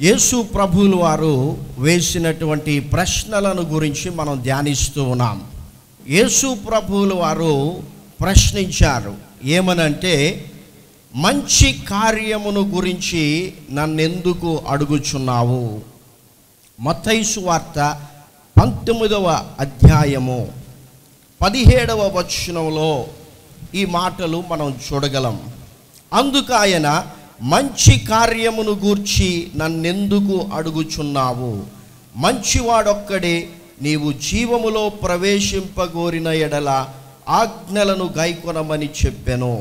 యేసు ప్రభువులు వారు వేసినటువంటి ప్రశ్నలను గురించి మనం ధ్యానిస్తూ ఉన్నాం యేసు ప్రభువులు వారు ప్రశ్నించారు ఏమనంటే మంచి కార్యమును గురించి నన్నెందుకు అడుగుచున్నావు మత్తైసు వార్త పంతొమ్మిదవ అధ్యాయము పదిహేడవ వచనంలో ఈ మాటలు మనం చూడగలం అందుకు ఆయన మంచి కార్యమును గూర్చి నన్నెందుకు అడుగుచున్నావు మంచివాడొక్కడే నీవు జీవములో ప్రవేశింపగోరిన ఎడల ఆజ్ఞలను గైకొనమని చెప్పెను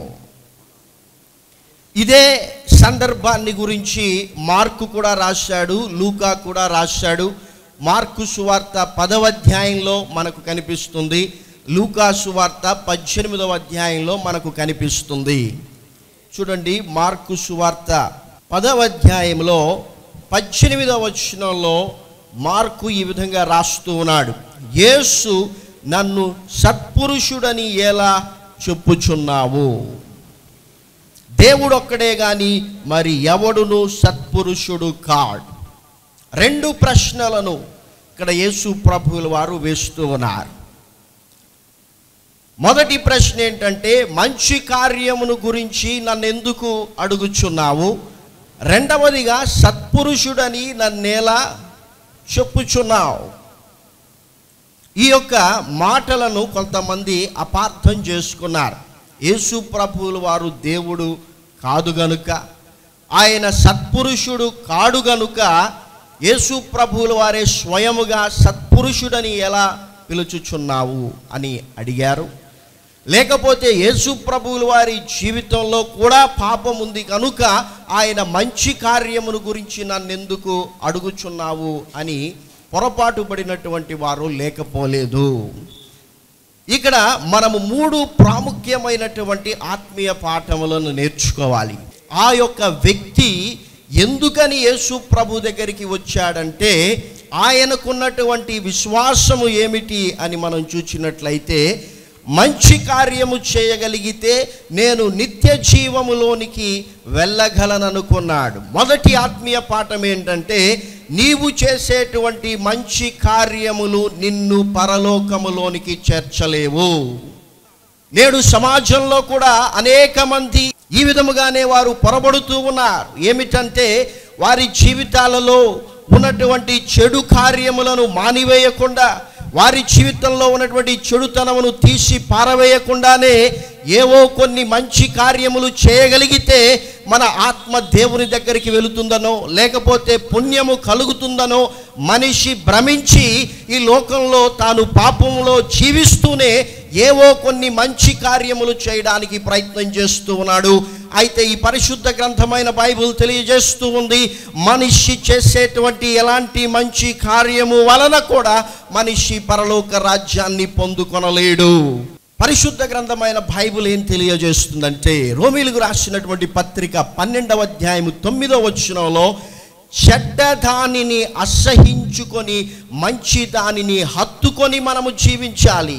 ఇదే సందర్భాన్ని గురించి మార్కు కూడా రాశాడు లూకా కూడా రాశాడు మార్కు సువార్త పదవ అధ్యాయంలో మనకు కనిపిస్తుంది లూకా సువార్త పద్దెనిమిదవ అధ్యాయంలో మనకు కనిపిస్తుంది చూడండి మార్కు సువార్త పదవ అధ్యాయంలో పద్దెనిమిదవ వచనంలో మార్కు ఈ విధంగా రాస్తూ ఉన్నాడు యేసు నన్ను సత్పురుషుడని ఎలా చెప్పుచున్నావు దేవుడు ఒక్కడే గాని మరి ఎవడును సత్పురుషుడు కాడ్ రెండు ప్రశ్నలను ఇక్కడ యేసు ప్రభువుల వారు వేస్తూ ఉన్నారు మొదటి ప్రశ్న ఏంటంటే మంచి కార్యమును గురించి నన్ను ఎందుకు అడుగుచున్నావు రెండవదిగా సత్పురుషుడని నన్నేలా చెప్పుచున్నావు ఈ యొక్క మాటలను కొంతమంది అపార్థం చేసుకున్నారు యేసు ప్రభువులు వారు దేవుడు కాదు గనుక ఆయన సత్పురుషుడు కాడు గనుక యేసు ప్రభువుల వారే స్వయముగా సత్పురుషుడని ఎలా పిలుచుచున్నావు అని అడిగారు లేకపోతే యేసు ప్రభువుల వారి జీవితంలో కూడా పాపం ఉంది కనుక ఆయన మంచి కార్యమును గురించి నన్నెందుకు అడుగుచున్నావు అని పొరపాటు పడినటువంటి వారు లేకపోలేదు ఇక్కడ మనము మూడు ప్రాముఖ్యమైనటువంటి ఆత్మీయ పాఠములను నేర్చుకోవాలి ఆ యొక్క వ్యక్తి ఎందుకని యేసు ప్రభు దగ్గరికి వచ్చాడంటే ఆయనకున్నటువంటి విశ్వాసము ఏమిటి అని మనం చూచినట్లయితే మంచి కార్యము చేయగలిగితే నేను నిత్య జీవములోనికి వెళ్ళగలననుకున్నాడు మొదటి ఆత్మీయ పాఠం ఏంటంటే నీవు చేసేటువంటి మంచి కార్యములు నిన్ను పరలోకములోనికి చేర్చలేవు నేడు సమాజంలో కూడా అనేక మంది ఈ విధముగానే వారు పొరబడుతూ ఉన్నారు ఏమిటంటే వారి జీవితాలలో ఉన్నటువంటి చెడు కార్యములను మానివేయకుండా వారి జీవితంలో ఉన్నటువంటి చెడుతనమును తీసి పారవేయకుండానే ఏవో కొన్ని మంచి కార్యములు చేయగలిగితే మన ఆత్మ దేవుని దగ్గరికి వెళుతుందనో లేకపోతే పుణ్యము కలుగుతుందనో మనిషి భ్రమించి ఈ లోకంలో తాను పాపంలో జీవిస్తూనే ఏవో కొన్ని మంచి కార్యములు చేయడానికి ప్రయత్నం చేస్తూ ఉన్నాడు అయితే ఈ పరిశుద్ధ గ్రంథమైన బైబిల్ తెలియజేస్తూ ఉంది మనిషి చేసేటువంటి ఎలాంటి మంచి కార్యము వలన కూడా మనిషి పరలోక రాజ్యాన్ని పొందుకొనలేడు పరిశుద్ధ గ్రంథమైన బైబిల్ ఏం తెలియజేస్తుందంటే రోమిలకు రాసినటువంటి పత్రిక పన్నెండవ అధ్యాయము తొమ్మిదవ వచనంలో చెడ్డ దానిని అసహించుకొని మంచి దానిని హత్తుకొని మనము జీవించాలి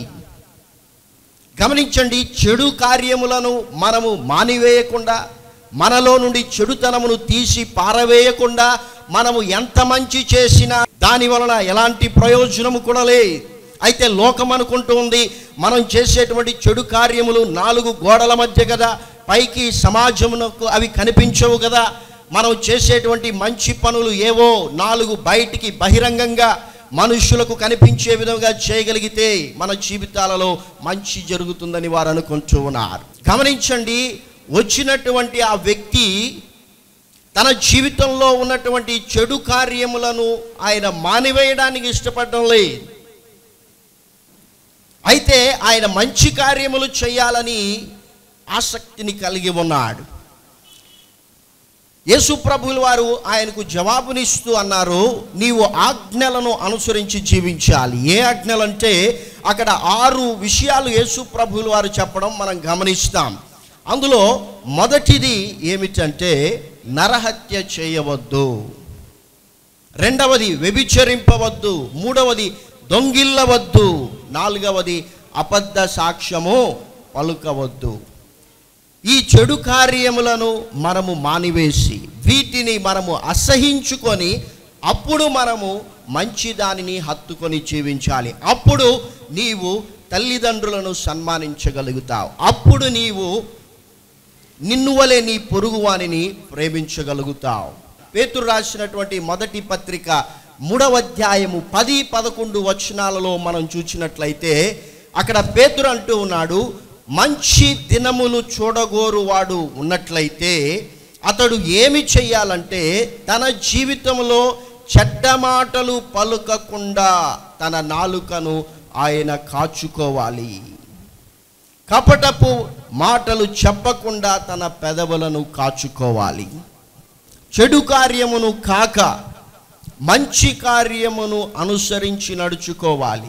గమనించండి చెడు కార్యములను మనము మానివేయకుండా మనలో నుండి చెడుతనమును తీసి పారవేయకుండా మనము ఎంత మంచి చేసినా దాని వలన ఎలాంటి ప్రయోజనము కూడా లేదు అయితే లోకం అనుకుంటుంది మనం చేసేటువంటి చెడు కార్యములు నాలుగు గోడల మధ్య కదా పైకి సమాజమునకు అవి కనిపించవు కదా మనం చేసేటువంటి మంచి పనులు ఏవో నాలుగు బయటికి బహిరంగంగా మనుషులకు కనిపించే విధంగా చేయగలిగితే మన జీవితాలలో మంచి జరుగుతుందని వారు అనుకుంటూ ఉన్నారు గమనించండి వచ్చినటువంటి ఆ వ్యక్తి తన జీవితంలో ఉన్నటువంటి చెడు కార్యములను ఆయన మానివేయడానికి ఇష్టపడడం లేదు అయితే ఆయన మంచి కార్యములు చేయాలని ఆసక్తిని కలిగి ఉన్నాడు యేసు ప్రభువుల వారు ఆయనకు జవాబునిస్తూ అన్నారు నీవు ఆజ్ఞలను అనుసరించి జీవించాలి ఏ ఆజ్ఞలంటే అక్కడ ఆరు విషయాలు యేసు ప్రభువుల వారు చెప్పడం మనం గమనిస్తాం అందులో మొదటిది ఏమిటంటే నరహత్య చేయవద్దు రెండవది వ్యభిచరింపవద్దు మూడవది దొంగిల్లవద్దు నాలుగవది అబద్ధ సాక్ష్యము పలుకవద్దు ఈ చెడు కార్యములను మనము మానివేసి వీటిని మనము అసహించుకొని అప్పుడు మనము మంచి దానిని హత్తుకొని జీవించాలి అప్పుడు నీవు తల్లిదండ్రులను సన్మానించగలుగుతావు అప్పుడు నీవు నిన్ను వలె నీ పొరుగువానిని ప్రేమించగలుగుతావు పేతురు రాసినటువంటి మొదటి పత్రిక మూడవ అధ్యాయము పది పదకొండు వచనాలలో మనం చూసినట్లయితే అక్కడ పేతురు అంటూ ఉన్నాడు మంచి దినములు చూడగోరువాడు ఉన్నట్లయితే అతడు ఏమి చెయ్యాలంటే తన జీవితంలో చెడ్డ మాటలు పలుకకుండా తన నాలుకను ఆయన కాచుకోవాలి కపటపు మాటలు చెప్పకుండా తన పెదవులను కాచుకోవాలి చెడు కార్యమును కాక మంచి కార్యమును అనుసరించి నడుచుకోవాలి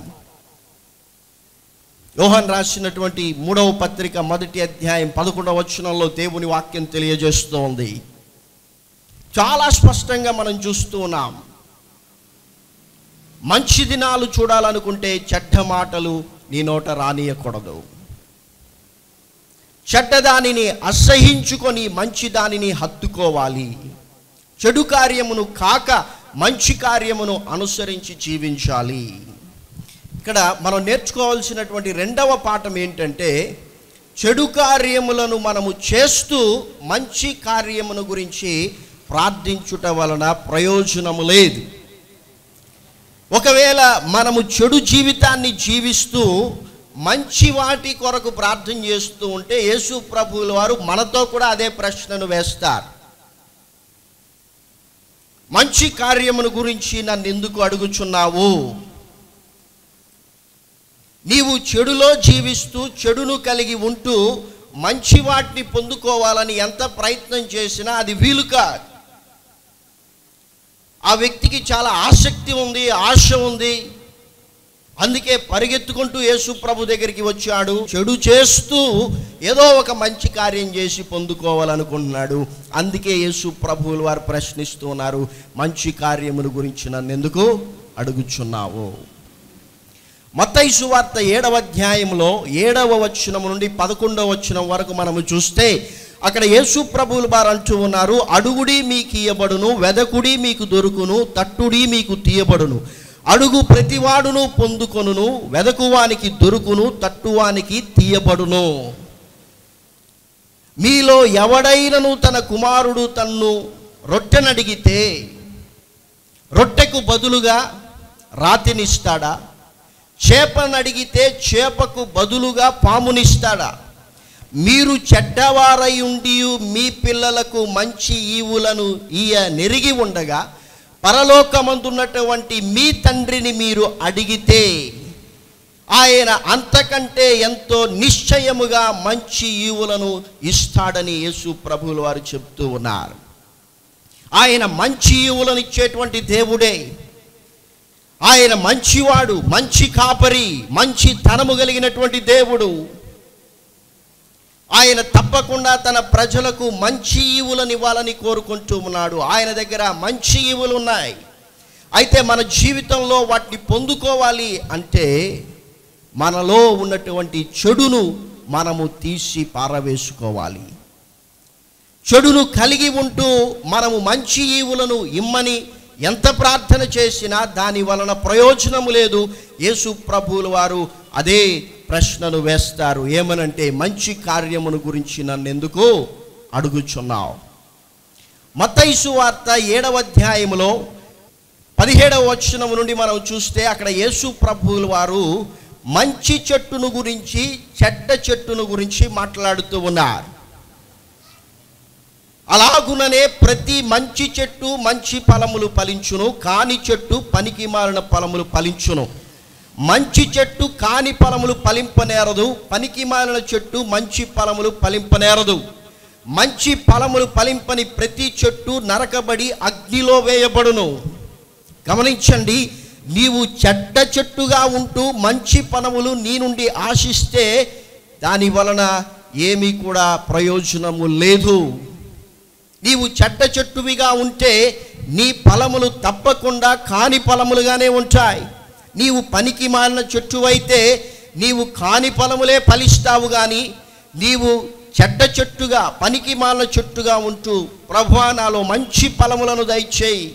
యోహన్ రాసినటువంటి మూడవ పత్రిక మొదటి అధ్యాయం పదకొండవ వచనంలో దేవుని వాక్యం తెలియజేస్తోంది చాలా స్పష్టంగా మనం చూస్తూ ఉన్నాం మంచి దినాలు చూడాలనుకుంటే చెడ్డ మాటలు నీ నోట రానియకూడదు చెడ్డదానిని అసహించుకొని మంచి దానిని హత్తుకోవాలి చెడు కార్యమును కాక మంచి కార్యమును అనుసరించి జీవించాలి ఇక్కడ మనం నేర్చుకోవాల్సినటువంటి రెండవ పాఠం ఏంటంటే చెడు కార్యములను మనము చేస్తూ మంచి కార్యమును గురించి ప్రార్థించుట వలన ప్రయోజనము లేదు ఒకవేళ మనము చెడు జీవితాన్ని జీవిస్తూ మంచి వాటి కొరకు ప్రార్థన చేస్తూ ఉంటే యేసు ప్రభువుల వారు మనతో కూడా అదే ప్రశ్నను వేస్తారు మంచి కార్యమును గురించి నన్ను ఎందుకు అడుగుచున్నావు నీవు చెడులో జీవిస్తూ చెడును కలిగి ఉంటూ మంచి వాటిని పొందుకోవాలని ఎంత ప్రయత్నం చేసినా అది వీలు కాదు ఆ వ్యక్తికి చాలా ఆసక్తి ఉంది ఆశ ఉంది అందుకే పరిగెత్తుకుంటూ యేసు ప్రభు దగ్గరికి వచ్చాడు చెడు చేస్తూ ఏదో ఒక మంచి కార్యం చేసి పొందుకోవాలనుకుంటున్నాడు అందుకే యేసు ప్రభువులు వారు ప్రశ్నిస్తూ ఉన్నారు మంచి కార్యముల గురించి నన్ను ఎందుకు అడుగుచున్నావు మత్తయి సువార్త ఏడవ అధ్యాయంలో ఏడవ వచనం నుండి పదకొండవ వచనం వరకు మనము చూస్తే అక్కడ యేసు ప్రభువులు వారు అంటూ ఉన్నారు అడుగుడి మీకు ఇయ్యబడును వెదకుడి మీకు దొరుకును తట్టుడి మీకు తీయబడును అడుగు ప్రతివాడును పొందుకొనును వెదకువానికి దొరుకును తట్టువానికి తీయబడును మీలో ఎవడైనను తన కుమారుడు తన్ను రొట్టెనడిగితే రొట్టెకు బదులుగా రాతినిస్తాడా చేపను అడిగితే చేపకు బదులుగా పామునిస్తాడా మీరు చెడ్డవారై ఉండి మీ పిల్లలకు మంచి ఈవులను ఈయ నెరిగి ఉండగా పరలోకమందున్నటువంటి మీ తండ్రిని మీరు అడిగితే ఆయన అంతకంటే ఎంతో నిశ్చయముగా మంచి ఈవులను ఇస్తాడని యేసు ప్రభువుల వారు చెప్తూ ఉన్నారు ఆయన మంచి ఈవులను ఇచ్చేటువంటి దేవుడే ఆయన మంచివాడు మంచి కాపరి మంచి ధనము కలిగినటువంటి దేవుడు ఆయన తప్పకుండా తన ప్రజలకు మంచి ఈవులను ఇవ్వాలని కోరుకుంటూ ఉన్నాడు ఆయన దగ్గర మంచి ఈవులు ఉన్నాయి అయితే మన జీవితంలో వాటిని పొందుకోవాలి అంటే మనలో ఉన్నటువంటి చెడును మనము తీసి పారవేసుకోవాలి చెడును కలిగి ఉంటూ మనము మంచి ఈవులను ఇమ్మని ఎంత ప్రార్థన చేసినా దాని వలన ప్రయోజనము లేదు యేసు ప్రభువుల వారు అదే ప్రశ్నను వేస్తారు ఏమనంటే మంచి కార్యమును గురించి నన్ను ఎందుకు అడుగుచున్నావు మత్తైసు వార్త ఏడవ అధ్యాయములో పదిహేడవ వచనం నుండి మనం చూస్తే అక్కడ యేసు ప్రభువుల వారు మంచి చెట్టును గురించి చెడ్డ చెట్టును గురించి మాట్లాడుతూ ఉన్నారు అలాగుననే ప్రతి మంచి చెట్టు మంచి ఫలములు ఫలించును కాని చెట్టు పనికి మారిన ఫలములు ఫలించును మంచి చెట్టు కాని ఫలములు ఫలింపనేరదు పనికి మారిన చెట్టు మంచి ఫలములు ఫలింపనేరదు మంచి ఫలములు ఫలింపని ప్రతి చెట్టు నరకబడి అగ్నిలో వేయబడును గమనించండి నీవు చెడ్డ చెట్టుగా ఉంటూ మంచి ఫలములు నీ నుండి ఆశిస్తే దాని వలన ఏమీ కూడా ప్రయోజనము లేదు నీవు చెడ్డ చెట్టువిగా ఉంటే నీ ఫలములు తప్పకుండా కాని ఫలములుగానే ఉంటాయి నీవు పనికి మాలిన చెట్టువైతే నీవు కాని ఫలములే ఫలిస్తావు కానీ నీవు చెడ్డ చెట్టుగా పనికి మాల చెట్టుగా ఉంటూ ప్రభువా నాలో మంచి ఫలములను దయచేయి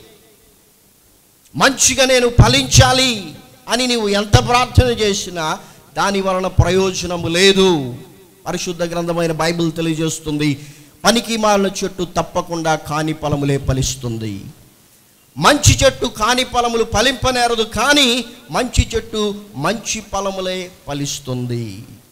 మంచిగా నేను ఫలించాలి అని నీవు ఎంత ప్రార్థన చేసినా దాని వలన ప్రయోజనము లేదు పరిశుద్ధ గ్రంథమైన బైబిల్ తెలియజేస్తుంది పనికి మాలిన చెట్టు తప్పకుండా కాని ఫలములే ఫలిస్తుంది మంచి చెట్టు కాని ఫలములు ఫలింపనేరదు కానీ మంచి చెట్టు మంచి ఫలములే ఫలిస్తుంది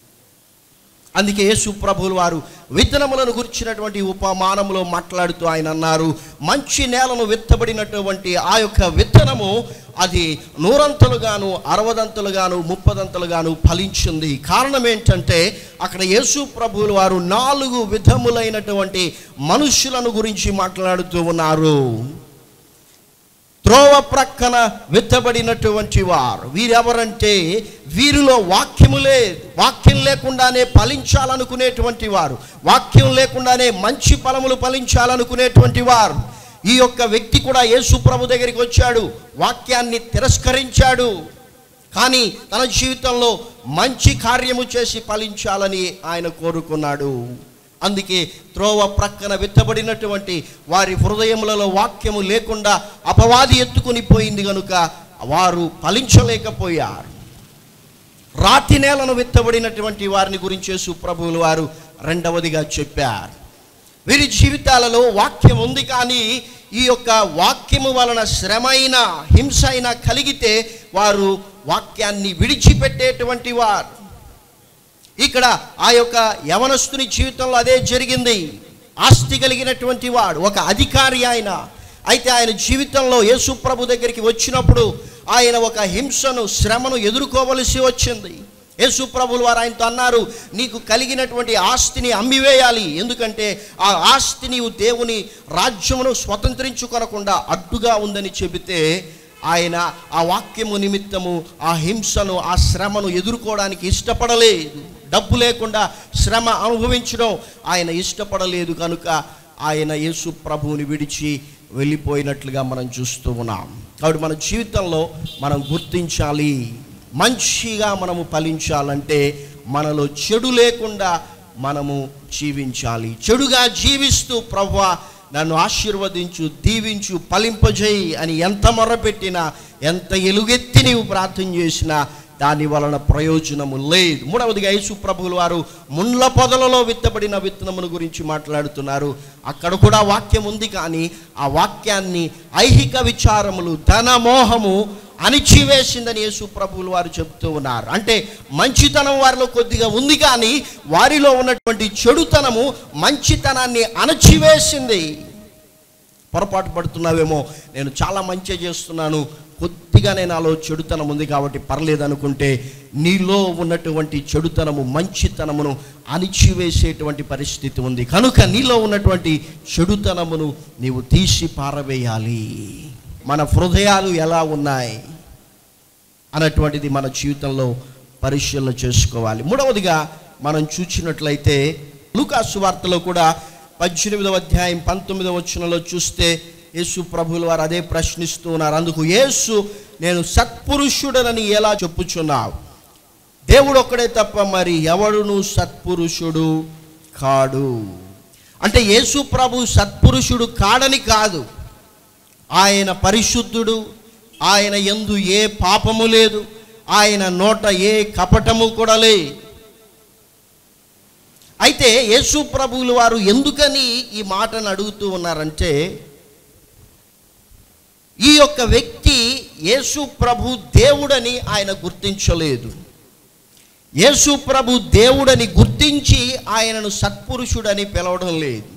అందుకే యేసు ప్రభువులు వారు విత్తనములను గురించినటువంటి ఉపమానములో మాట్లాడుతూ ఆయన అన్నారు మంచి నేలను విత్తబడినటువంటి ఆ యొక్క విత్తనము అది నూరంతలుగాను అరవదంతలుగాను ముప్పదంతలుగాను ఫలించింది కారణం ఏంటంటే అక్కడ యేసు ప్రభువులు వారు నాలుగు విధములైనటువంటి మనుషులను గురించి మాట్లాడుతూ ఉన్నారు త్రోవ ప్రక్కన విత్తబడినటువంటి వారు వీరెవరంటే వీరిలో వాక్యము లేదు వాక్యం లేకుండానే ఫలించాలనుకునేటువంటి వారు వాక్యం లేకుండానే మంచి ఫలములు ఫలించాలనుకునేటువంటి వారు ఈ యొక్క వ్యక్తి కూడా యేసు ప్రభు దగ్గరికి వచ్చాడు వాక్యాన్ని తిరస్కరించాడు కానీ తన జీవితంలో మంచి కార్యము చేసి ఫలించాలని ఆయన కోరుకున్నాడు అందుకే త్రోవ ప్రక్కన విత్తబడినటువంటి వారి హృదయములలో వాక్యము లేకుండా అపవాది ఎత్తుకుని పోయింది కనుక వారు ఫలించలేకపోయారు రాతి నేలను విత్తబడినటువంటి వారిని గురించి యేసు ప్రభువులు వారు రెండవదిగా చెప్పారు వీరి జీవితాలలో వాక్యం ఉంది కానీ ఈ యొక్క వాక్యము వలన శ్రమైన హింస అయినా కలిగితే వారు వాక్యాన్ని విడిచిపెట్టేటువంటి వారు ఇక్కడ ఆ యొక్క యవనస్తుని జీవితంలో అదే జరిగింది ఆస్తి కలిగినటువంటి వాడు ఒక అధికారి ఆయన అయితే ఆయన జీవితంలో యేసు ప్రభు దగ్గరికి వచ్చినప్పుడు ఆయన ఒక హింసను శ్రమను ఎదుర్కోవలసి వచ్చింది యేసు ప్రభులు వారు ఆయనతో అన్నారు నీకు కలిగినటువంటి ఆస్తిని అమ్మివేయాలి ఎందుకంటే ఆ ఆస్తి నీవు దేవుని రాజ్యమును స్వతంత్రించుకొనకుండా అడ్డుగా ఉందని చెబితే ఆయన ఆ వాక్యము నిమిత్తము ఆ హింసను ఆ శ్రమను ఎదుర్కోవడానికి ఇష్టపడలేదు డబ్బు లేకుండా శ్రమ అనుభవించడం ఆయన ఇష్టపడలేదు కనుక ఆయన యేసు ప్రభువుని విడిచి వెళ్ళిపోయినట్లుగా మనం చూస్తూ ఉన్నాం కాబట్టి మన జీవితంలో మనం గుర్తించాలి మంచిగా మనము ఫలించాలంటే మనలో చెడు లేకుండా మనము జీవించాలి చెడుగా జీవిస్తూ ప్రవ్వా నన్ను ఆశీర్వదించు దీవించు ఫలింపజేయి అని ఎంత మొరపెట్టినా ఎంత ఎలుగెత్తి నీవు ప్రార్థన చేసినా దాని వలన ప్రయోజనము లేదు మూడవదిగా యేసు ప్రభువులు వారు ముండ్ల పొదలలో విత్తబడిన విత్తనమును గురించి మాట్లాడుతున్నారు అక్కడ కూడా వాక్యం ఉంది కానీ ఆ వాక్యాన్ని ఐహిక విచారములు ధనమోహము అణిచివేసిందని యేసు ప్రభువులు వారు చెబుతూ ఉన్నారు అంటే మంచితనం వారిలో కొద్దిగా ఉంది కానీ వారిలో ఉన్నటువంటి చెడుతనము మంచితనాన్ని అణచివేసింది పొరపాటు పడుతున్నావేమో నేను చాలా మంచి చేస్తున్నాను కొద్దిగానే నాలో చెడుతనం ఉంది కాబట్టి పర్లేదు అనుకుంటే నీలో ఉన్నటువంటి చెడుతనము మంచితనమును అణిచివేసేటువంటి పరిస్థితి ఉంది కనుక నీలో ఉన్నటువంటి చెడుతనమును నీవు తీసి పారవేయాలి మన హృదయాలు ఎలా ఉన్నాయి అన్నటువంటిది మన జీవితంలో పరిశీలన చేసుకోవాలి మూడవదిగా మనం చూసినట్లయితే లూకాసు వార్తలో కూడా పద్దెనిమిదవ అధ్యాయం పంతొమ్మిదవ వచనంలో చూస్తే యేసు ప్రభువుల వారు అదే ప్రశ్నిస్తూ ఉన్నారు అందుకు యేసు నేను సత్పురుషుడనని ఎలా చెప్పుచున్నావు దేవుడు ఒక్కడే తప్ప మరి ఎవడును సత్పురుషుడు కాడు అంటే యేసు ప్రభు సత్పురుషుడు కాడని కాదు ఆయన పరిశుద్ధుడు ఆయన ఎందు ఏ పాపము లేదు ఆయన నోట ఏ కపటము కూడా లే అయితే యేసు ప్రభువులు వారు ఎందుకని ఈ మాటను అడుగుతూ ఉన్నారంటే ఈ యొక్క వ్యక్తి యేసు ప్రభు దేవుడని ఆయన గుర్తించలేదు యేసు ప్రభు దేవుడని గుర్తించి ఆయనను సత్పురుషుడని పిలవడం లేదు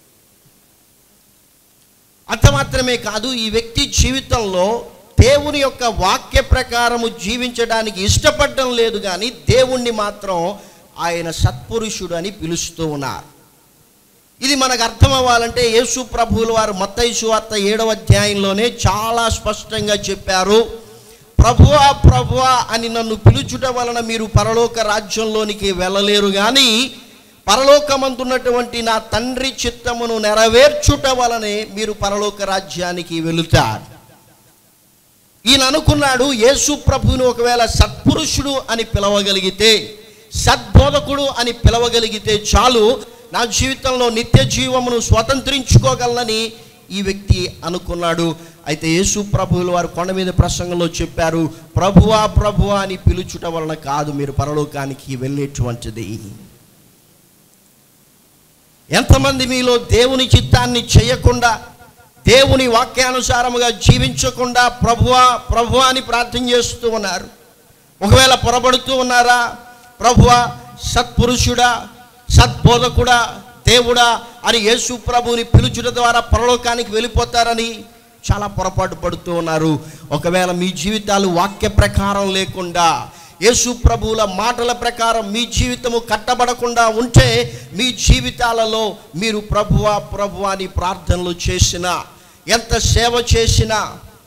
అంత మాత్రమే కాదు ఈ వ్యక్తి జీవితంలో దేవుని యొక్క వాక్య ప్రకారము జీవించడానికి ఇష్టపడడం లేదు కానీ దేవుణ్ణి మాత్రం ఆయన సత్పురుషుడు అని పిలుస్తూ ఉన్నారు ఇది మనకు అర్థం అవ్వాలంటే యేసు ప్రభువుల వారు మత్తయి వార్త ఏడవ అధ్యాయంలోనే చాలా స్పష్టంగా చెప్పారు ప్రభువా ప్రభువా అని నన్ను పిలుచుట వలన మీరు పరలోక రాజ్యంలోనికి వెళ్ళలేరు కానీ పరలోకమందున్నటువంటి నా తండ్రి చిత్తమును నెరవేర్చుట వలనే మీరు పరలోక రాజ్యానికి వెళుతారు ఈయన అనుకున్నాడు యేసు ప్రభువుని ఒకవేళ సత్పురుషుడు అని పిలవగలిగితే సద్బోధకుడు అని పిలవగలిగితే చాలు నా జీవితంలో నిత్య జీవమును స్వతంత్రించుకోగలనని ఈ వ్యక్తి అనుకున్నాడు అయితే యేసు ప్రభువులు వారు కొండ మీద ప్రసంగంలో చెప్పారు ప్రభువా ప్రభువా అని పిలుచుట వలన కాదు మీరు పరలోకానికి వెళ్ళేటువంటిది ఎంతమంది మీలో దేవుని చిత్తాన్ని చేయకుండా దేవుని వాక్యానుసారముగా జీవించకుండా ప్రభువా ప్రభువా అని ప్రార్థన చేస్తూ ఉన్నారు ఒకవేళ పొరబడుతూ ఉన్నారా ప్రభువా సత్పురుషుడా సద్బోధకుడా దేవుడా అని యేసు ప్రభువుని పిలుచుట ద్వారా పరలోకానికి వెళ్ళిపోతారని చాలా పొరపాటు పడుతూ ఉన్నారు ఒకవేళ మీ జీవితాలు వాక్య ప్రకారం లేకుండా యేసు ప్రభువుల మాటల ప్రకారం మీ జీవితము కట్టబడకుండా ఉంటే మీ జీవితాలలో మీరు ప్రభువా ప్రభువా అని ప్రార్థనలు చేసినా ఎంత సేవ చేసినా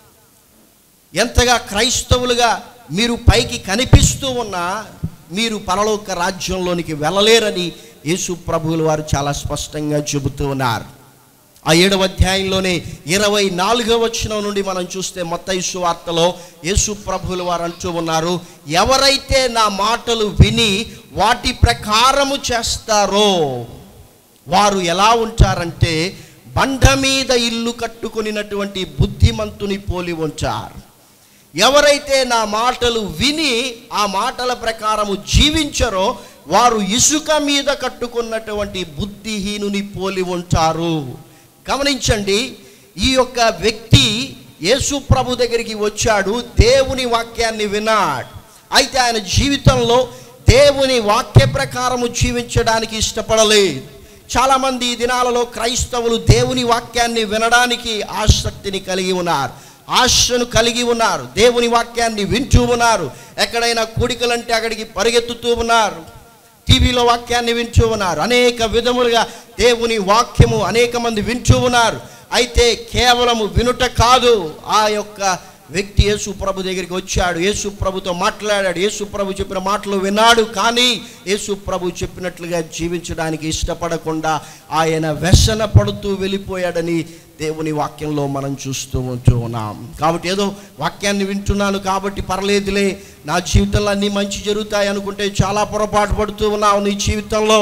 ఎంతగా క్రైస్తవులుగా మీరు పైకి కనిపిస్తూ ఉన్నా మీరు పరలోక రాజ్యంలోనికి వెళ్ళలేరని యేసు ప్రభువుల వారు చాలా స్పష్టంగా చెబుతూ ఉన్నారు ఆ ఏడవ అధ్యాయంలోనే ఇరవై నాలుగవ వచనం నుండి మనం చూస్తే మత్తయి వార్తలో యేసు ప్రభువుల వారు అంటూ ఉన్నారు ఎవరైతే నా మాటలు విని వాటి ప్రకారము చేస్తారో వారు ఎలా ఉంటారంటే బండ మీద ఇల్లు కట్టుకొనినటువంటి బుద్ధిమంతుని పోలి ఉంటారు ఎవరైతే నా మాటలు విని ఆ మాటల ప్రకారము జీవించరో వారు ఇసుక మీద కట్టుకున్నటువంటి బుద్ధిహీనుని పోలి ఉంటారు గమనించండి ఈ యొక్క వ్యక్తి యేసు ప్రభు దగ్గరికి వచ్చాడు దేవుని వాక్యాన్ని విన్నాడు అయితే ఆయన జీవితంలో దేవుని వాక్య ప్రకారము జీవించడానికి ఇష్టపడలేదు చాలామంది ఈ దినాలలో క్రైస్తవులు దేవుని వాక్యాన్ని వినడానికి ఆసక్తిని కలిగి ఉన్నారు ఆశను కలిగి ఉన్నారు దేవుని వాక్యాన్ని వింటూ ఉన్నారు ఎక్కడైనా కూడికలంటే అక్కడికి పరిగెత్తుతూ ఉన్నారు టీవీలో వాక్యాన్ని వింటూ ఉన్నారు అనేక విధములుగా దేవుని వాక్యము అనేక మంది వింటూ ఉన్నారు అయితే కేవలము వినుట కాదు ఆ యొక్క వ్యక్తి యేసు ప్రభు దగ్గరికి వచ్చాడు యేసు ప్రభుతో మాట్లాడాడు యేసు ప్రభు చెప్పిన మాటలు విన్నాడు కానీ యేసు ప్రభు చెప్పినట్లుగా జీవించడానికి ఇష్టపడకుండా ఆయన వ్యసన పడుతూ వెళ్ళిపోయాడని దేవుని వాక్యంలో మనం చూస్తూ ఉంటూ ఉన్నాం కాబట్టి ఏదో వాక్యాన్ని వింటున్నాను కాబట్టి పర్లేదులే నా జీవితంలో అన్నీ మంచి జరుగుతాయి అనుకుంటే చాలా పొరపాటు పడుతూ ఉన్నావు నీ జీవితంలో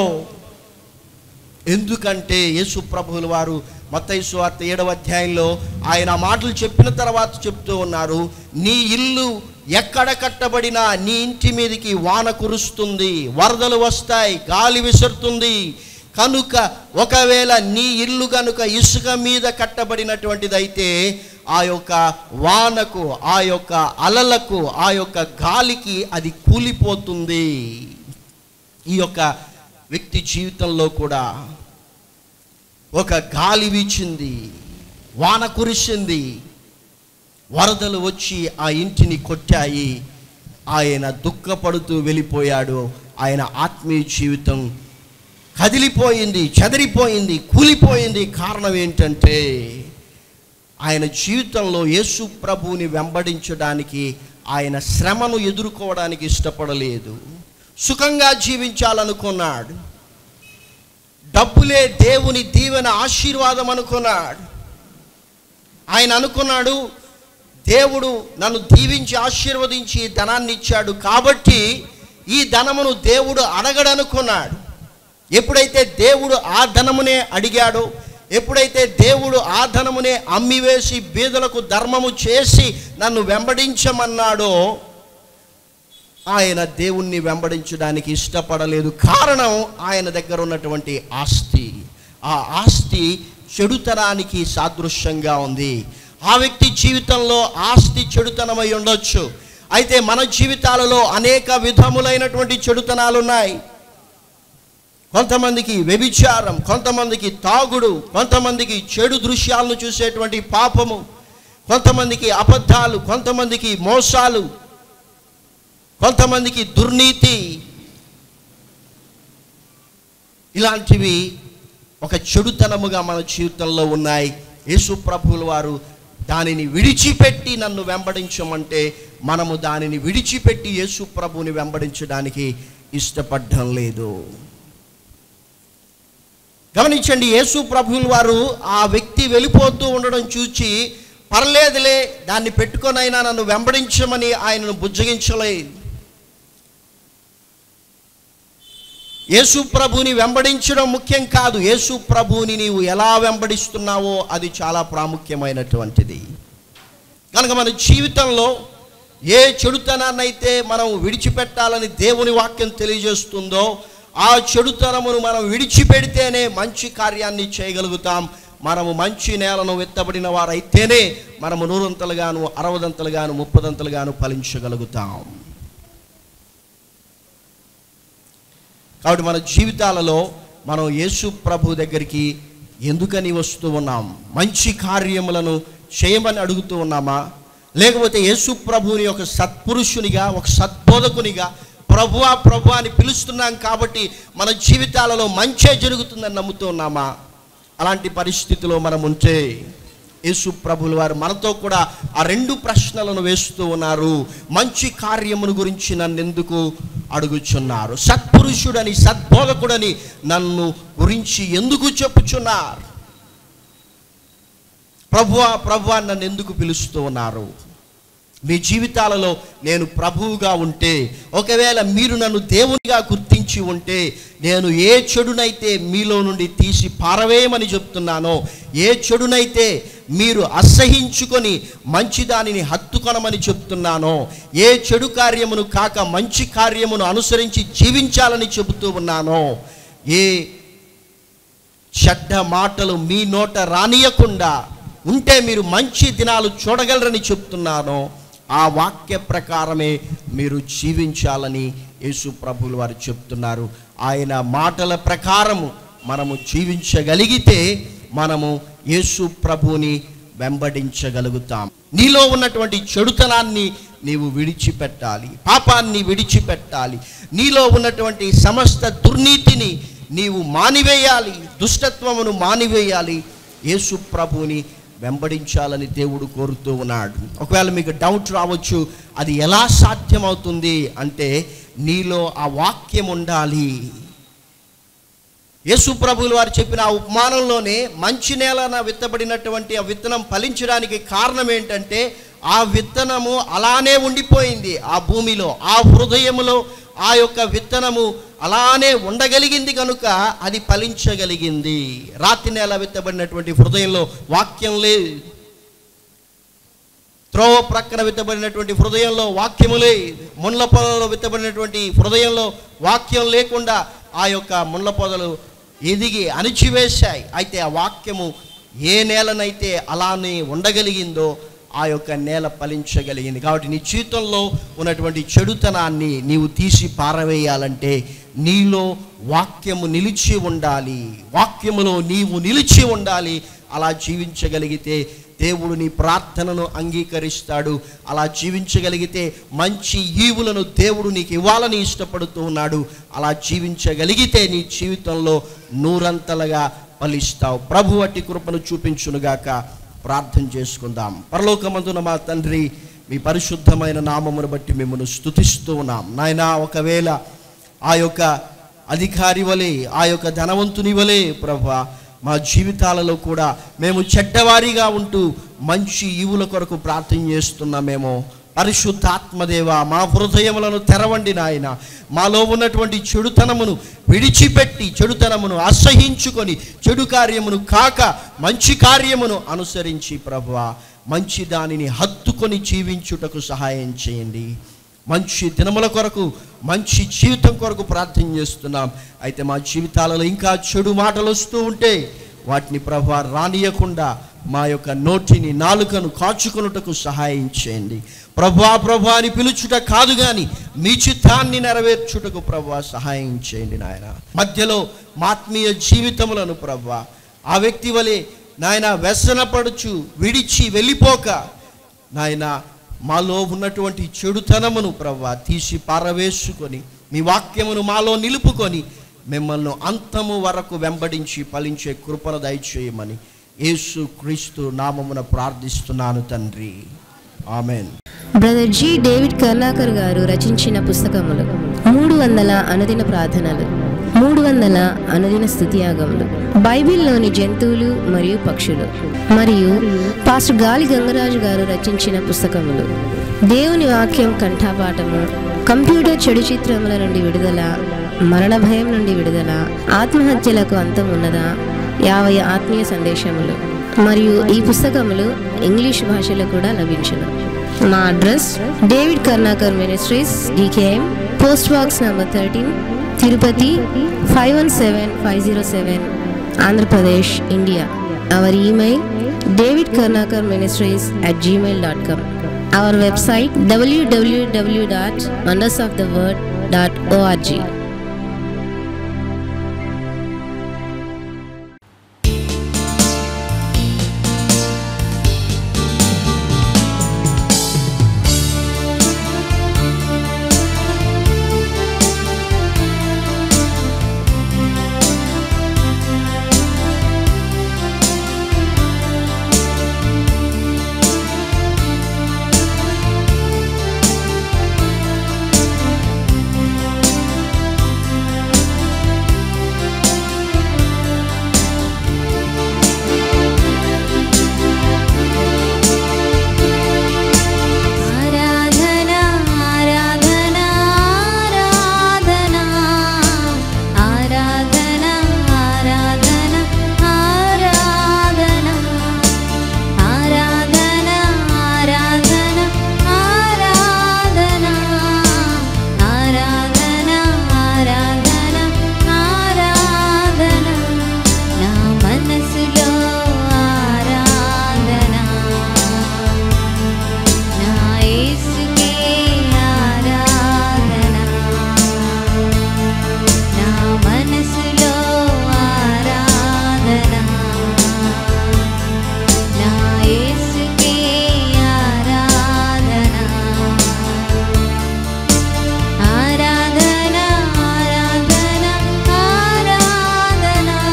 ఎందుకంటే యేసు ప్రభువుల వారు మత్తయి సువార్త ఏడవ అధ్యాయంలో ఆయన ఆ మాటలు చెప్పిన తర్వాత చెప్తూ ఉన్నారు నీ ఇల్లు ఎక్కడ కట్టబడినా నీ ఇంటి మీదకి వాన కురుస్తుంది వరదలు వస్తాయి గాలి విసురుతుంది కనుక ఒకవేళ నీ ఇల్లు కనుక ఇసుక మీద కట్టబడినటువంటిదైతే ఆ యొక్క వానకు ఆ యొక్క అలలకు ఆ యొక్క గాలికి అది కూలిపోతుంది ఈ యొక్క వ్యక్తి జీవితంలో కూడా ఒక గాలి వీచింది వాన కురిసింది వరదలు వచ్చి ఆ ఇంటిని కొట్టాయి ఆయన దుఃఖపడుతూ వెళ్ళిపోయాడు ఆయన ఆత్మీయ జీవితం కదిలిపోయింది చెదిరిపోయింది కూలిపోయింది కారణం ఏంటంటే ఆయన జీవితంలో యేసు ప్రభువుని వెంబడించడానికి ఆయన శ్రమను ఎదుర్కోవడానికి ఇష్టపడలేదు సుఖంగా జీవించాలనుకున్నాడు డబ్బులే దేవుని దీవెన ఆశీర్వాదం అనుకున్నాడు ఆయన అనుకున్నాడు దేవుడు నన్ను దీవించి ఆశీర్వదించి ఈ ధనాన్ని ఇచ్చాడు కాబట్టి ఈ ధనమును దేవుడు అడగడనుకున్నాడు ఎప్పుడైతే దేవుడు ఆ ధనమునే అడిగాడో ఎప్పుడైతే దేవుడు ఆ ధనమునే అమ్మివేసి బీదలకు ధర్మము చేసి నన్ను వెంబడించమన్నాడో ఆయన దేవుణ్ణి వెంబడించడానికి ఇష్టపడలేదు కారణం ఆయన దగ్గర ఉన్నటువంటి ఆస్తి ఆ ఆస్తి చెడుతనానికి సాదృశ్యంగా ఉంది ఆ వ్యక్తి జీవితంలో ఆస్తి చెడుతనమై ఉండొచ్చు అయితే మన జీవితాలలో అనేక విధములైనటువంటి చెడుతనాలు ఉన్నాయి కొంతమందికి వ్యభిచారం కొంతమందికి తాగుడు కొంతమందికి చెడు దృశ్యాలను చూసేటువంటి పాపము కొంతమందికి అబద్ధాలు కొంతమందికి మోసాలు కొంతమందికి దుర్నీతి ఇలాంటివి ఒక చెడుతనముగా మన జీవితంలో ఉన్నాయి యేసు ప్రభువుల వారు దానిని విడిచిపెట్టి నన్ను వెంబడించమంటే మనము దానిని విడిచిపెట్టి యేసు ప్రభువుని వెంబడించడానికి ఇష్టపడడం లేదు గమనించండి యేసు ప్రభువుల వారు ఆ వ్యక్తి వెళ్ళిపోతూ ఉండడం చూచి పర్లేదులే దాన్ని పెట్టుకొనైనా నన్ను వెంబడించమని ఆయనను బుజ్జగించలేదు యేసు ప్రభుని వెంబడించడం ముఖ్యం కాదు యేసు ప్రభుని నీవు ఎలా వెంబడిస్తున్నావో అది చాలా ప్రాముఖ్యమైనటువంటిది కనుక మన జీవితంలో ఏ చెడుతనాన్నైతే మనం విడిచిపెట్టాలని దేవుని వాక్యం తెలియజేస్తుందో ఆ చెడుతనమును మనం విడిచిపెడితేనే మంచి కార్యాన్ని చేయగలుగుతాం మనము మంచి నేలను విత్తబడిన వారైతేనే మనము నూరంతలుగాను అరవదంతలుగాను ముప్పదంతలుగాను ఫలించగలుగుతాం కాబట్టి మన జీవితాలలో మనం యేసు ప్రభు దగ్గరికి ఎందుకని వస్తూ ఉన్నాం మంచి కార్యములను చేయమని అడుగుతూ ఉన్నామా లేకపోతే యేసు ప్రభుని ఒక సత్పురుషునిగా ఒక సద్బోధకునిగా ప్రభువా ప్రభు అని పిలుస్తున్నాం కాబట్టి మన జీవితాలలో మంచే జరుగుతుందని నమ్ముతూ ఉన్నామా అలాంటి పరిస్థితిలో మనం ఉంటే యేసు ప్రభులు వారు మనతో కూడా ఆ రెండు ప్రశ్నలను వేస్తూ ఉన్నారు మంచి కార్యమును గురించి నన్ను ఎందుకు అడుగుచున్నారు సత్పురుషుడని సద్బోధకుడని నన్ను గురించి ఎందుకు చెప్పుచున్నారు ప్రభువా ప్రభువా నన్ను ఎందుకు పిలుస్తూ ఉన్నారు మీ జీవితాలలో నేను ప్రభువుగా ఉంటే ఒకవేళ మీరు నన్ను దేవునిగా గుర్తించి ఉంటే నేను ఏ చెడునైతే మీలో నుండి తీసి పారవేయమని చెప్తున్నానో ఏ చెడునైతే మీరు అసహించుకొని మంచి దానిని హత్తుకొనమని చెప్తున్నానో ఏ చెడు కార్యమును కాక మంచి కార్యమును అనుసరించి జీవించాలని చెబుతూ ఉన్నానో ఏ చెడ్డ మాటలు మీ నోట రానియకుండా ఉంటే మీరు మంచి దినాలు చూడగలరని చెప్తున్నాను ఆ వాక్య ప్రకారమే మీరు జీవించాలని యేసు ప్రభులు వారు చెప్తున్నారు ఆయన మాటల ప్రకారము మనము జీవించగలిగితే మనము యేసు ప్రభుని వెంబడించగలుగుతాం నీలో ఉన్నటువంటి చెడుతనాన్ని నీవు విడిచిపెట్టాలి పాపాన్ని విడిచిపెట్టాలి నీలో ఉన్నటువంటి సమస్త దుర్నీతిని నీవు మానివేయాలి దుష్టత్వమును మానివేయాలి యేసు ప్రభుని వెంబడించాలని దేవుడు కోరుతూ ఉన్నాడు ఒకవేళ మీకు డౌట్ రావచ్చు అది ఎలా సాధ్యమవుతుంది అంటే నీలో ఆ వాక్యం ఉండాలి యేసు ప్రభువులు వారు చెప్పిన ఆ ఉపమానంలోనే మంచి నేలన విత్తబడినటువంటి ఆ విత్తనం ఫలించడానికి కారణం ఏంటంటే ఆ విత్తనము అలానే ఉండిపోయింది ఆ భూమిలో ఆ హృదయములో ఆ యొక్క విత్తనము అలానే ఉండగలిగింది కనుక అది ఫలించగలిగింది రాతి నేల విత్తబడినటువంటి హృదయంలో వాక్యం లేదు త్రోవ ప్రక్కన విత్తబడినటువంటి హృదయంలో వాక్యము లేదు ముళ్ళ పొదలో విత్తబడినటువంటి హృదయంలో వాక్యం లేకుండా ఆ యొక్క ముళ్ళ పొదలు ఎదిగి అణిచివేశాయి అయితే ఆ వాక్యము ఏ నేలనైతే అలానే ఉండగలిగిందో ఆ యొక్క నేల ఫలించగలిగింది కాబట్టి నీ జీవితంలో ఉన్నటువంటి చెడుతనాన్ని నీవు తీసి పారవేయాలంటే నీలో వాక్యము నిలిచి ఉండాలి వాక్యములో నీవు నిలిచి ఉండాలి అలా జీవించగలిగితే దేవుడు నీ ప్రార్థనను అంగీకరిస్తాడు అలా జీవించగలిగితే మంచి ఈవులను దేవుడు నీకు ఇవ్వాలని ఇష్టపడుతూ ఉన్నాడు అలా జీవించగలిగితే నీ జీవితంలో నూరంతలుగా ఫలిస్తావు ప్రభు అట్టి కృపను చూపించునుగాక ప్రార్థన చేసుకుందాం పరలోకమందున మా తండ్రి మీ పరిశుద్ధమైన నామమును బట్టి మిమ్మల్ని స్తుతిస్తూ ఉన్నాం నాయన ఒకవేళ ఆ యొక్క అధికారి వలె ఆ యొక్క ధనవంతుని వలె ప్రభా మా జీవితాలలో కూడా మేము చెడ్డవారిగా ఉంటూ మంచి ఈవుల కొరకు ప్రార్థన చేస్తున్నామేమో పరిశుద్ధాత్మదేవ మా హృదయములను తెరవండి నాయన మాలో ఉన్నటువంటి చెడుతనమును విడిచిపెట్టి చెడుతనమును అసహించుకొని చెడు కార్యమును కాక మంచి కార్యమును అనుసరించి ప్రభువా మంచి దానిని హత్తుకొని జీవించుటకు సహాయం చేయండి మంచి దినముల కొరకు మంచి జీవితం కొరకు ప్రార్థన చేస్తున్నాం అయితే మా జీవితాలలో ఇంకా చెడు మాటలు వస్తూ ఉంటే వాటిని ప్రభు రానియకుండా మా యొక్క నోటిని నాలుకను కాచుకొనుటకు సహాయం చేయండి ప్రభా ప్రభా అని పిలుచుట కాదు కానీ మీ చిత్తాన్ని నెరవేర్చుటకు ప్రభా సహాయం చేయండి నాయన మధ్యలో మా ఆత్మీయ జీవితములను ప్రభా ఆ వ్యక్తి వలె నాయన వ్యసనపడుచు విడిచి వెళ్ళిపోక నాయన మాలో ఉన్నటువంటి చెడుతనమును ప్రవ్వా తీసి పారవేసుకొని మీ వాక్యమును మాలో నిలుపుకొని మిమ్మల్ని అంతము వరకు వెంబడించి ఫలించే కృపను దయచేయమని యేసు క్రీస్తు నామమున ప్రార్థిస్తున్నాను తండ్రి amen brother G David Karlakar గారు రచించిన పుస్తకములు మూడు వందల అనుదిన ప్రార్థనలు మూడు వందల అనుదిన స్థుతియాగములు బైబిల్లోని జంతువులు మరియు పక్షులు మరియు పాస్టర్ గాలి గంగరాజు గారు రచించిన పుస్తకములు దేవుని వాక్యం కంఠపాఠము కంప్యూటర్ చెడు చిత్రముల నుండి విడుదల మరణ భయం నుండి విడుదల ఆత్మహత్యలకు అంతం ఉన్నదా యాభై ఆత్మీయ సందేశములు మరియు ఈ పుస్తకములు ఇంగ్లీష్ భాషలో కూడా లభించును మా address David Karnakar ministries DKM post box number thirteen Tirupati five one seven five zero seven Andhra Pradesh India our email David Karnakar ministries at Gmail dot com our website డబ్ల్యూడబ్ల్యూడబ్ల్యూ dot wonders of the word dot org ఆరాధనా ఆరాధనా ఆరాధనా ఆరాధనా ఆరాధనా ఆరాధనా ఆరాధనా ఆరాధనా ఆరాధనా ఆరాధనా ఆరాధనా ఆరాధనా నా మనసులో ఆరాధనా నా యేసుకే ఆరాధనా నా మనసులో ఆరాధనా నా యేసుకే ఆరాధనా ఆరాధనా ఆరాధనా ఆరాధనా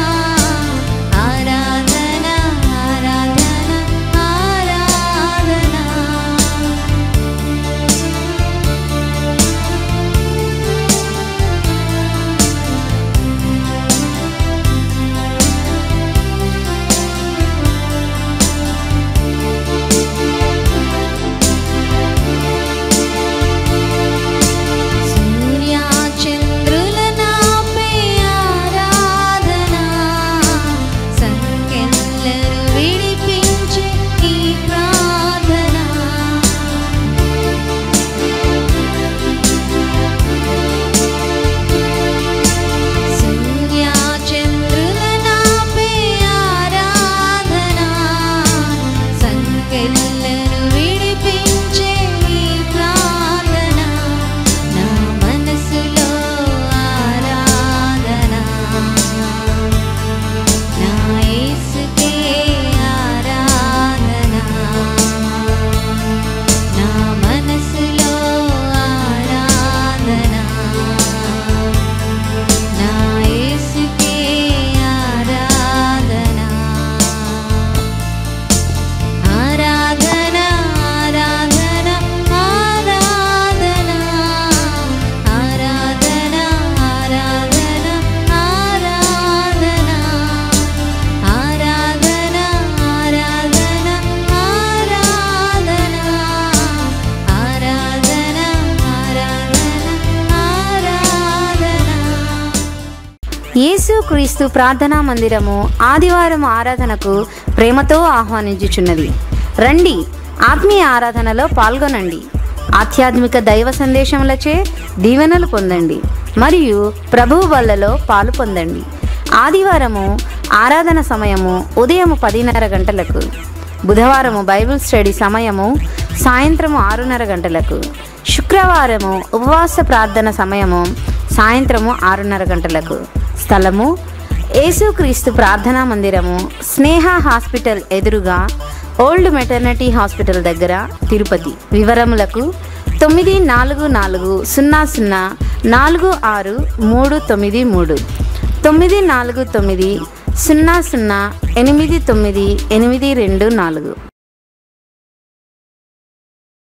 ఆరాధనా ఆరాధనా ఆరాధనా సూర్య చంద్రుల నాపై ఆరాధనా సంకెళ్ళను విడిపించే ఈ ప్రార్థన సూర్య చంద్రుల నాపై ఆరాధనా సంకెళ్ళను విడిపించే ఈ ప్రార్థన నా మనసులో ఆరాధనా నా యేసుకే ఆరాధనా నా మనసులో ఆరాధనా నా యేసుకే ఆరాధనా ఆరాధనా ఆరాధనా ఆరాధనా ఆరాధనా ఆరాధనా ఆరాధనా ఆరాధనా ఆరాధనా ఆరాధనా ఆరాధనా ఆరాధనా యేసుక్రీస్తు ప్రార్థనా మందిరము ఆదివారం ఆరాధనకు ప్రేమతో ఆహ్వానించుచున్నది రండి ఆత్మీయ ఆరాధనలో పాల్గొనండి ఆధ్యాత్మిక దైవ సందేశములచే దీవెనలు పొందండి మరియు ప్రభువు వల్లలో పాలు పొందండి ఆదివారము ఆరాధన సమయము ఉదయం పదిన్నర గంటలకు బుధవారము బైబిల్ స్టడీ సమయము సాయంత్రము ఆరున్నర గంటలకు శుక్రవారము ఉపవాస ప్రార్థన సమయము సాయంత్రము ఆరున్నర గంటలకు స్థలము యేసుక్రీస్తు ప్రార్థనా మందిరము స్నేహ హాస్పిటల్ ఎదురుగా ఓల్డ్ మెటర్నిటీ హాస్పిటల్ దగ్గర తిరుపతి వివరములకు తొమ్మిది నాలుగు నాలుగు సున్నా సున్నా నాలుగు ఆరు మూడు తొమ్మిది మూడు తొమ్మిది నాలుగు తొమ్మిది సున్నా సున్నా ఎనిమిది తొమ్మిది ఎనిమిది రెండు నాలుగు